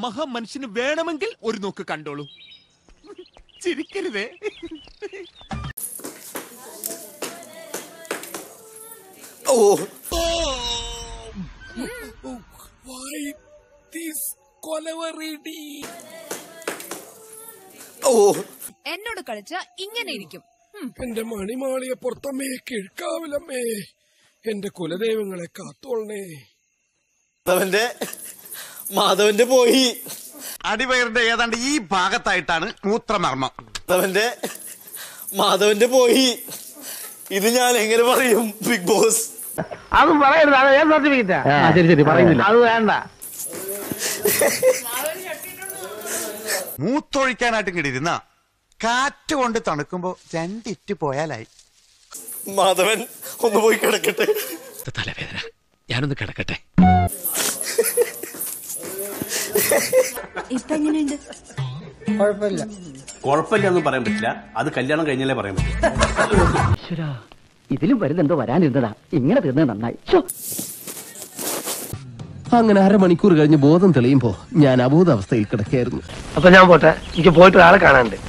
മഹാമനുഷ്യന് വേണമെങ്കിൽ ഒരു നോക്ക് കണ്ടോളൂ ചിരിക്കരുതേ ഓ ഓ എന്നോട് കളിച്ച ഇങ്ങനെ ഇരിക്കും ഉം. എന്റെ മണിമാളിയെ പുറത്തമ്മേ കിഴക്കാവിലമ്മേ എന്റെ കുലദൈവങ്ങളെ കാത്തോളണേ മാധവന്റെ മാധവന്റെ പോയി അടിവയറിന്റെ ഏതാണ്ട് ഈ ഭാഗത്തായിട്ടാണ് മൂത്രമർമ്മം മാധവന്റെ മാധവന്റെ പോയി ഇത് ഞാൻ എങ്ങനെ പറയും ബിഗ് ബോസ് അതും പറയരുത് അത് ഏത് സർട്ടിഫിക്കറ്റാ ശരി ശരി പറയുന്നില്ല അത് വേണ്ട മൂത്തൊഴിക്കാനായിട്ട് ഇങ്ങോട്ട് ഇരുന്ന കാറ്റ് കൊണ്ട് തണുക്കുമ്പോ രണ്ടിറ്റ് പോയാലായി മാധവൻ ഒന്ന് പോയി കിടക്കട്ടെ തലവേദന ഞാനൊന്ന് കിടക്കട്ടെ ഇപ്പൊ എങ്ങനെയുണ്ട് കുഴപ്പമില്ലെന്നും പറയാൻ പറ്റില്ല അത് കല്യാണം കഴിഞ്ഞാലേ പറയാൻ പറ്റും ഇതിലും വലുതെന്തോ വരാനിരുന്നതാ ഇങ്ങനെ തീർന്നത് നന്നായി അങ്ങനെ അരമണിക്കൂർ കഴിഞ്ഞ് ബോധം തെളിയുമ്പോ ഞാൻ അബോധാവസ്ഥയിൽ കിടക്കായിരുന്നു അപ്പൊ ഞാൻ പോട്ടെ എനിക്ക് പോയിട്ട് ആളെ കാണാണ്ട്